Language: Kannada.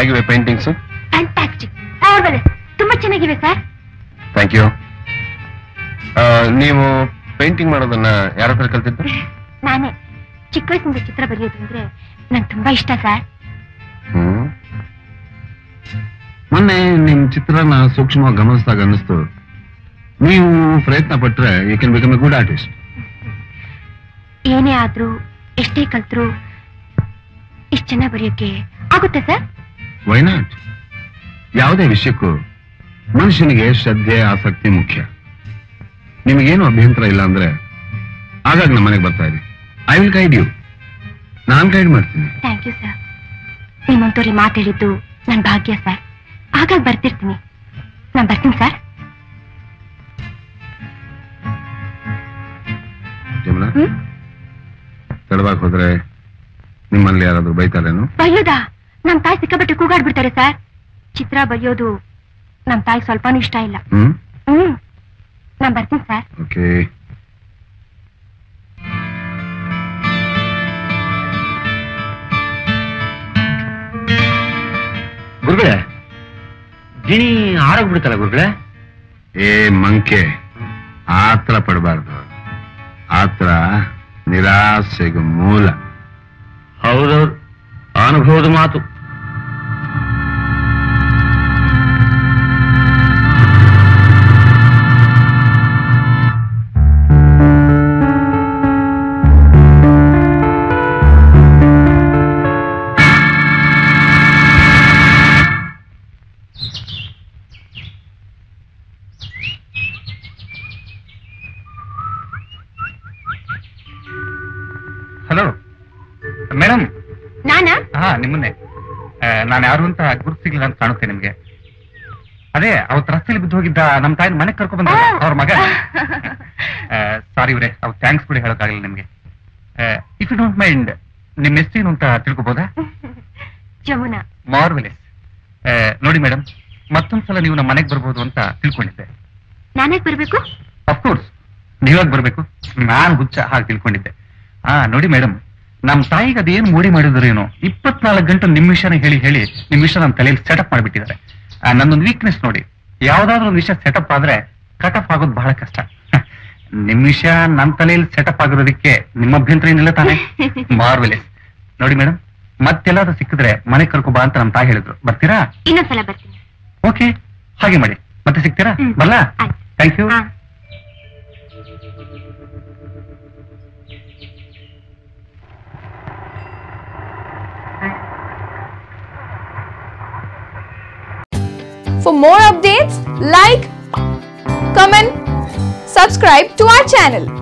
ಹೇಗಿವೆ ಪೇಂಟಿಂಗ್ಸ್ ಫ್ಯಾಂಟಾಸ್ಟಿಕ್ ಮಾರ್ವೆಲಸ್ ತುಂಬಾ ಚೆನ್ನಾಗಿವೆ ಸರ್ ಥ್ಯಾಂಕ್ ಯು ನೀವು ಪೇಂಟಿಂಗ್ ಮಾಡೋದನ್ನ ಯಾರ ಹತ್ರ ಕಲ್ತಿದ್ದು ನಾನೇ ಚಿಕ್ಕ ವಯಸ್ಸಿಂದ ಚಿತ್ರ ಬರೆಯೋದು ಅಂದ್ರೆ ನಂಗೆ ತುಂಬಾ ಇಷ್ಟ ಸರ್ ಹ್ಮ್ ಮೊನ್ನೆ ನಿಮ್ ಚಿತ್ರನ ಸೂಕ್ಷ್ಮವಾಗಿ ಗಮನಿಸಿದಾಗ ಅನ್ನಿಸ್ತು ನೀವು ಪ್ರಯತ್ನ ಪಟ್ರೆ you can become a good artist ಏನೇ ಆದ್ರೂ ಎಷ್ಟೇ ಕಲ್ತ್ರು ಇಷ್ಟ ಚೆನ್ನಾಗಿ ಬರೆಯೋಕೆ ಆಗುತ್ತೆ ಸರ್ ವೈ ನಾಟ್ ಯಾವುದೇ ವಿಷಯಕ್ಕೂ ಮನುಷ್ಯನಿಗೆ ಶ್ರದ್ಧೆ ಆಸಕ್ತಿ ಮುಖ್ಯ ನಿಮಗೇನು ಅಭ್ಯಂತರ ಇಲ್ಲ ಅಂದ್ರೆ ಆಗಾಗ ನಮ್ಮ ಮನೆಗೆ ಬರ್ತಾ ಇರಿ ಐ ವಿಲ್ ಗೈಡ್ ಯು ನಾನ್ ಗೈಡ್ ಮಾಡ್ತೀನಿ ಥ್ಯಾಂಕ್ ಯು ಸರ್ ನಿಮ್ಮಂತವ್ರಿ ಮಾತು ಹೇಳಿದ್ದು ನನ್ ಭಾಗ್ಯ ಸರ್ ಆಗಾಗ ಬರ್ತಿರ್ತೀನಿ ನಾನ್ ಬರ್ತೀನಿ ಸರ್ ಜಮಲಾ ಹ್ಮ್ ತಡವಾಗಿ ಹೋದ್ರೆ ನಿಮ್ಮಲ್ಲಿ ಯಾರಾದ್ರೂ ಬೈತಾರೇನು ಬೈಯೋದಾ ನಮ್ ತಾಯಿ ಸಿಕ್ಕಾಪಟ್ಟೆ ಕೂಗಾಡ್ಬಿಡ್ತಾರೆ ಸರ್ ಚಿತ್ರ ಬರೆಯೋದು ನಮ್ ತಾಯಿ ಸ್ವಲ್ಪನೂ ಇಷ್ಟ ಇಲ್ಲ ಹ್ಮ್ ಹ್ಮ್ ನಾನ್ ಬರ್ತೀನಿ ಸರ್ ಓಕೆ ಗುರುಗಳೇ ಗಿಣಿ ಆರೋಗ್ಬಿಡ್ತಲ್ಲ ಗುರುಗಳೇ ಏ ಮಂಕೆ ಆತ್ರ ಪಡಬಾರ್ದು ಆತ್ರ ನಿರಾಸೆಗೆ ಮೂಲ ಹೌದೌದು ಅನುಭವದ ಮಾತು ಹಲೋ ಮೇಡಮ್ ನಾನಾ ಹಾ ನಿಮ್ಮನ್ನೇ ನಾನು ಯಾರು ಅಂತ ಗುರುತು ಸಿಗ್ಲಿಲ್ಲ ಅಂತ ಕಾಣುತ್ತೆ ನಿಮ್ಗೆ ಅದೇ ಅವತ್ತು ರಸ್ತೆಯಲ್ಲಿ ಬಿದ್ದು ಹೋಗಿದ್ದ ನಮ್ಮ ತಾಯಿನ ಮನೆಗೆ ಕರ್ಕೊಂಡ್ ಬಂದ ಅವ್ರ ಮಗ ಸಾರಿ ಇವ್ರೆ ಅವ್ರು ಥ್ಯಾಂಕ್ಸ್ ಕೂಡ ಹೇಳೋಕ್ಕಾಗಲಿಲ್ಲ ನಿಮ್ಗೆ ಇಫ್ ಯು ಡೋಂಟ್ ಮೈಂಡ್ ನಿಮ್ಮ ಹೆಸರೇನು ಅಂತ ತಿಳ್ಕೊಬೋದಾ ಜಮುನಾ ಮಾರ್ವೆಲೆಸ್ ನೋಡಿ ಮೇಡಮ್ ಮತ್ತೊಂದ್ಸಲ ನೀವು ನಮ್ಮ ಮನೆಗೆ ಬರ್ಬೋದು ಅಂತ ತಿಳ್ಕೊಂಡಿದ್ದೆ ನಾನಾಗ್ ಬರ್ಬೇಕು ಅಫ್ಕೋರ್ಸ್ ನೀವಾಗ ಬರ್ಬೇಕು ನಾನ್ ಹುಚ್ಚ ಹಾಗೆ ತಿಳ್ಕೊಂಡಿದ್ದೆ ಹಾ ನೋಡಿ ಮೇಡಮ್ ನಮ್ ತಾಯಿಗೆ ಅದೇನು ಮೋಡಿ ಮಾಡಿದ್ರು ಏನೋ ಇಪ್ಪತ್ನಾಲ್ಕು ಗಂಟೆ ನಿಮ್ ವಿಷಯನ ಹೇಳಿ ಹೇಳಿ ನಿಮ್ ವಿಷಯ ನನ್ನ ತಲೆಯಲ್ಲಿ ಸೆಟಪ್ ಮಾಡಿಬಿಟ್ಟಿದ್ದಾರೆ ನನ್ನೊಂದು ವೀಕ್ನೆಸ್ ನೋಡಿ ಯಾವ್ದಾದ್ರು ಒಂದು ವಿಷಯ ಸೆಟಪ್ ಆದ್ರೆ ಕಟಪ್ ಆಗೋದು ಬಹಳ ಕಷ್ಟ ನಿಮ್ ವಿಷಯ ನನ್ನ ತಲೆಯಲ್ಲಿ ಸೆಟಪ್ ಆಗಿರೋದಕ್ಕೆ ನಿಮ್ಮ ಅಭ್ಯಂತರ ಏನಿಲ್ಲ ತಾನೆ ಮಾರ್ವೆಲೆಸ್ ನೋಡಿ ಮೇಡಮ್ ಮತ್ತೆಲ್ಲಾದ್ರೂ ಸಿಕ್ಕಿದ್ರೆ ಮನೆ ಕರ್ಕೊ ಬಾ ಅಂತ ನಮ್ಮ ತಾಯಿ ಹೇಳಿದ್ರು ಬರ್ತೀರಾ ಇನ್ನೊಂದ್ಸಲ ಬರ್ತೀನಿ ಓಕೆ ಹಾಗೆ ಮಾಡಿ ಮತ್ತೆ ಸಿಗ್ತೀರಾ ಹ್ಮ್. ಬರ್ಲಾ ಆಯ್ತು. ಥ್ಯಾಂಕ್ ಯು ಹಾ For more updates, like, comment, subscribe to our channel.